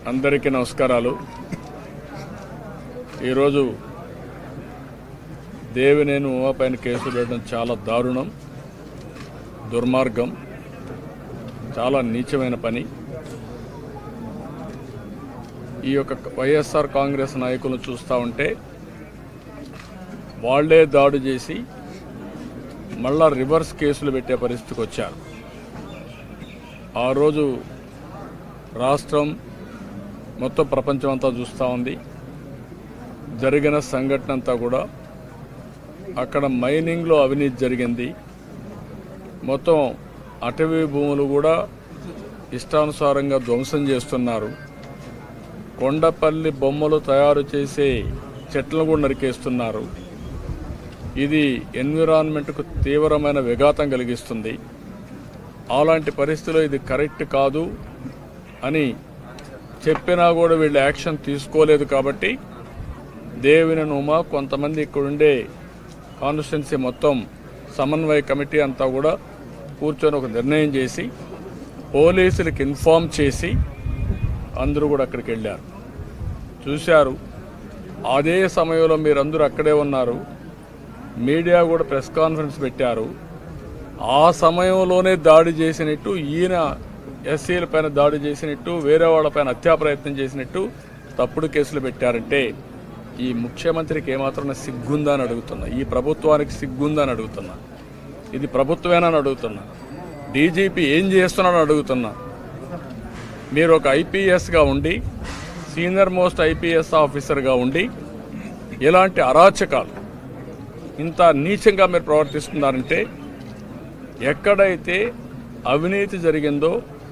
అందరికీ నమస్కారాలు ఈరోజు దేవినేని ఉమా పైన కేసు పెట్టడం చాలా దారుణం దుర్మార్గం చాలా నీచమైన పని ఈ యొక్క వైఎస్ఆర్ కాంగ్రెస్ నాయకులను చూస్తూ ఉంటే వాళ్లే దాడి చేసి మళ్ళా రివర్స్ కేసులు పెట్టే పరిస్థితికి వచ్చారు ఆ రోజు రాష్ట్రం మొత్తం ప్రపంచం అంతా చూస్తూ ఉంది జరిగిన సంఘటన అంతా కూడా అక్కడ మైనింగ్లో అవినీతి జరిగింది మొత్తం అటవీ భూములు కూడా ఇష్టానుసారంగా ధ్వంసం చేస్తున్నారు కొండపల్లి బొమ్మలు తయారు చేసే చెట్లను కూడా నరికేస్తున్నారు ఇది ఎన్విరాన్మెంట్కు తీవ్రమైన విఘాతం కలిగిస్తుంది అలాంటి పరిస్థితిలో ఇది కరెక్ట్ కాదు అని చెప్పినా కూడా వీళ్ళు యాక్షన్ తీసుకోలేదు కాబట్టి దేవిన ఉమా కొంతమంది ఇక్కడుండే కాన్స్టిట్యున్సీ మొత్తం సమన్వయ కమిటీ అంతా కూడా కూర్చొని ఒక నిర్ణయం చేసి పోలీసులకు ఇన్ఫామ్ చేసి అందరూ కూడా అక్కడికి వెళ్ళారు చూశారు అదే సమయంలో మీరందరూ అక్కడే ఉన్నారు మీడియా కూడా ప్రెస్ కాన్ఫరెన్స్ పెట్టారు ఆ సమయంలోనే దాడి చేసినట్టు ఈయన ఎస్సీల పైన దాడి చేసినట్టు వేరే వాళ్ళపైన హత్యా ప్రయత్నం చేసినట్టు తప్పుడు కేసులు పెట్టారంటే ఈ ముఖ్యమంత్రికి ఏమాత్రం సిగ్గుందా అని అడుగుతున్నా ఈ ప్రభుత్వానికి సిగ్గుందా అని అడుగుతున్నా ఇది ప్రభుత్వమేనా అని అడుగుతున్నా డీజీపీ ఏం చేస్తున్నాడని అడుగుతున్నా మీరు ఒక ఐపీఎస్గా ఉండి సీనియర్ మోస్ట్ ఐపీఎస్ ఆఫీసర్గా ఉండి ఇలాంటి అరాచకాలు ఇంత నీచంగా మీరు ప్రవర్తిస్తున్నారంటే ఎక్కడైతే అవినీతి జరిగిందో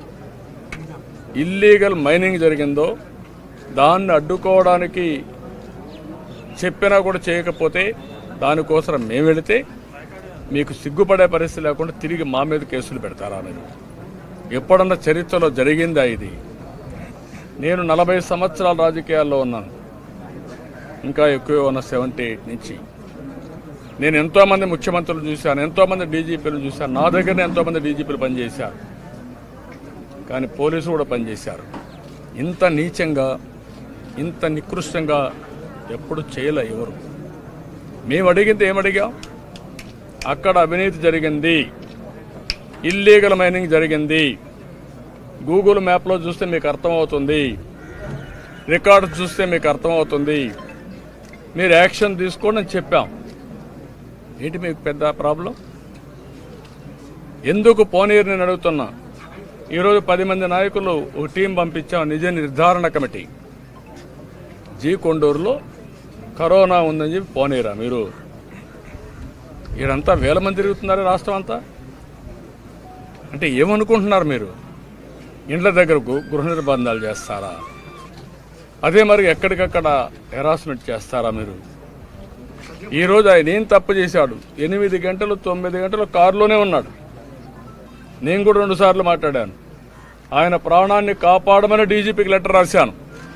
ఇల్లీగల్ మైనింగ్ జరిగిందో దాన్ని అడ్డుకోవడానికి చెప్పినా కూడా చేయకపోతే దానికోసం మేము వెళితే మీకు సిగ్గుపడే పరిస్థితి లేకుండా తిరిగి మా మీద కేసులు పెడతారా మీరు ఎప్పుడన్నా చరిత్రలో జరిగిందా ఇది నేను నలభై సంవత్సరాల రాజకీయాల్లో ఉన్నాను ఇంకా ఎక్కువ ఉన్న సెవెంటీ ఎయిట్ నుంచి నేను ఎంతోమంది ముఖ్యమంత్రులు చూశాను ఎంతోమంది డీజీపీలు చూశాను నా దగ్గరనే ఎంతోమంది డీజీపీలు పనిచేశారు కానీ పోలీసులు కూడా పనిచేశారు ఇంత నీచంగా ఇంత నికృష్టంగా ఎప్పుడు చేయలే ఎవరు మేము అడిగింది ఏమడిగాం అక్కడ అవినీతి జరిగింది ఇల్లీగల్ మైనింగ్ జరిగింది గూగుల్ మ్యాప్లో చూస్తే మీకు అర్థమవుతుంది రికార్డు చూస్తే మీకు అర్థమవుతుంది మీరు యాక్షన్ తీసుకోండి అని చెప్పాం ఏంటి మీకు పెద్ద ప్రాబ్లం ఎందుకు పోనీరు నేను అడుగుతున్నా ఈరోజు పది మంది నాయకులు ఒక టీం పంపించాం నిజ నిర్ధారణ కమిటీ జీ కొండూరులో కరోనా ఉందని చెప్పి పోనీరా మీరు ఈడంతా వేల మంది తిరుగుతున్నారు రాష్ట్రం అంతా అంటే ఏమనుకుంటున్నారు మీరు ఇండ్ల దగ్గర గు- గృహ నిర్బంధాలు చేస్తారా అదే మరి ఎక్కడికక్కడ హెరాస్మెంట్ చేస్తారా మీరు ఈరోజు ఆయన ఏం తప్పు చేశాడు ఎనిమిది గంటలు తొమ్మిది గంటలు కారులోనే ఉన్నాడు నేను కూడా రెండు సార్లు మాట్లాడాను ఆయన ప్రాణాన్ని కాపాడమని డీజీపీకి లెటర్ రాశాను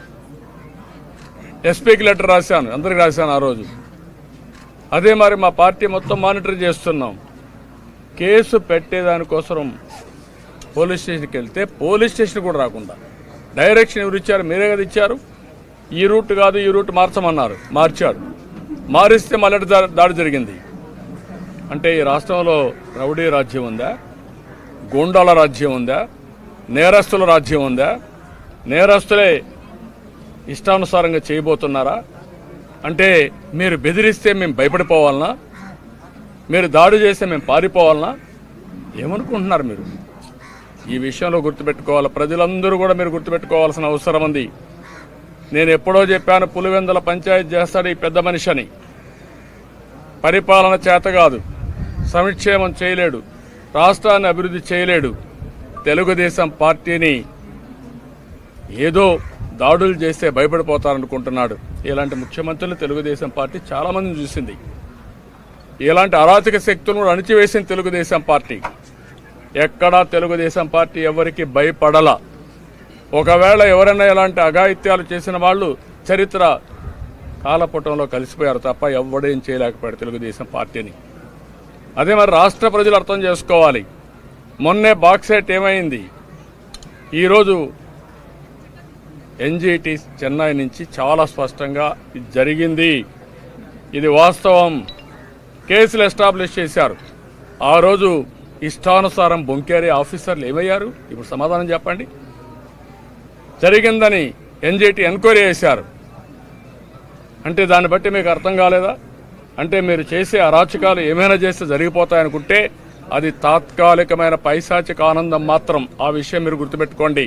ఎస్పీకి లెటర్ రాశాను అందరికి రాశాను ఆ రోజు అదే మరి మా పార్టీ మొత్తం మానిటర్ చేస్తున్నాం కేసు పెట్టేదానికోసం పోలీస్ స్టేషన్కి వెళ్తే పోలీస్ స్టేషన్ కూడా రాకుండా డైరెక్షన్ ఎవరు ఇచ్చారు మీరే కదా ఇచ్చారు ఈ రూట్ కాదు ఈ రూట్ మార్చమన్నారు మార్చాడు మారిస్తే మళ్ళీ దా- దాడి జరిగింది అంటే ఈ రాష్ట్రంలో రౌడీ రాజ్యం ఉందా గూండాల రాజ్యం ఉందా నేరస్తుల రాజ్యం ఉందా నేరస్తులే ఇష్టానుసారంగా చేయబోతున్నారా అంటే మీరు బెదిరిస్తే మేము భయపడిపోవాలనా మీరు దాడి చేస్తే మేము పారిపోవాలనా ఏమనుకుంటున్నారు మీరు ఈ విషయంలో గుర్తుపెట్టుకోవాలి ప్రజలందరూ కూడా మీరు గుర్తుపెట్టుకోవాల్సిన అవసరం ఉంది నేను ఎప్పుడో చెప్పాను పులివెందల పంచాయతీ చేస్తాడు ఈ పెద్ద మనిషి అని పరిపాలన చేత కాదు సంక్షేమం చేయలేడు రాష్ట్రాన్ని అభివృద్ధి చేయలేడు తెలుగుదేశం పార్టీని ఏదో దాడులు చేస్తే భయపడిపోతారనుకుంటున్నాడు ఇలాంటి ముఖ్యమంత్రులు తెలుగుదేశం పార్టీ చాలా మందిని చూసింది ఇలాంటి అరాచక శక్తులను కూడా అణిచివేసింది తెలుగుదేశం పార్టీ ఎక్కడా తెలుగుదేశం పార్టీ ఎవరికి భయపడల ఒకవేళ ఎవరైనా ఇలాంటి అఘాయిత్యాలు చేసిన వాళ్ళు చరిత్ర కాలపుటంలో కలిసిపోయారు తప్ప ఎవడేం చేయలేకపోయాడు తెలుగుదేశం పార్టీని అదే మరి రాష్ట్ర ప్రజలు అర్థం చేసుకోవాలి మొన్నే బాక్సైట్ ఏమైంది ఈరోజు ఎన్జిటి చెన్నై నుంచి చాలా స్పష్టంగా ఇది జరిగింది ఇది వాస్తవం కేసులు ఎస్టాబ్లిష్ చేశారు ఆ రోజు ఇష్టానుసారం బొంకేరే ఆఫీసర్లు ఏమయ్యారు ఇప్పుడు సమాధానం చెప్పండి జరిగిందని ఎన్జిటి ఎంక్వైరీ చేశారు అంటే దాన్ని బట్టి మీకు అర్థం కాలేదా అంటే మీరు చేసే అరాచకాలు ఏమైనా చేస్తే జరిగిపోతాయనుకుంటే అది తాత్కాలికమైన పైశాచిక ఆనందం మాత్రం ఆ విషయం మీరు గుర్తుపెట్టుకోండి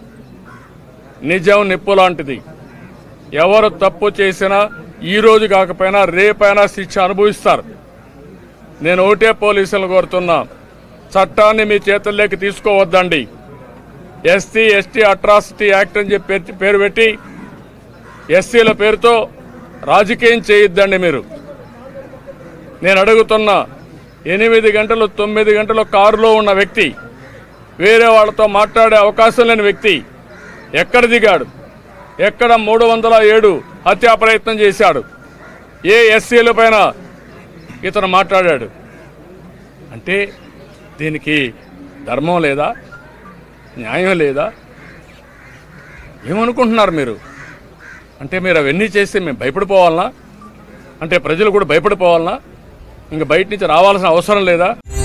నిజం నిప్పు లాంటిది ఎవరు తప్పు చేసినా ఈ రోజు కాకపోయినా రేపైనా శిక్ష అనుభవిస్తారు నేను ఒకటే పోలీసులను కోరుతున్నా చట్టాన్ని మీ చేతుల్లోకి తీసుకోవద్దండి ఎస్సీ ఎస్టీ అట్రాసిటీ యాక్ట్ అని చెప్పి పేరు- పేరు పెట్టి ఎస్సీల పేరుతో రాజకీయం చేయొద్దండి మీరు నేను అడుగుతున్నా ఎనిమిది గంటలు తొమ్మిది గంటలు కారులో ఉన్న వ్యక్తి వేరే వాళ్ళతో మాట్లాడే అవకాశం లేని వ్యక్తి ఎక్కడ దిగాడు ఎక్కడ మూడు వందల ఏడు హత్యా ప్రయత్నం చేశాడు ఏ ఎస్సీల పైన ఇతను మాట్లాడాడు అంటే దీనికి ధర్మం లేదా న్యాయం లేదా ఏమనుకుంటున్నారు మీరు అంటే మీరు అవన్నీ చేస్తే మేము భయపడిపోవాలనా అంటే ప్రజలు కూడా భయపడిపోవాలనా ఇంక బయట నుంచి రావాల్సిన అవసరం లేదా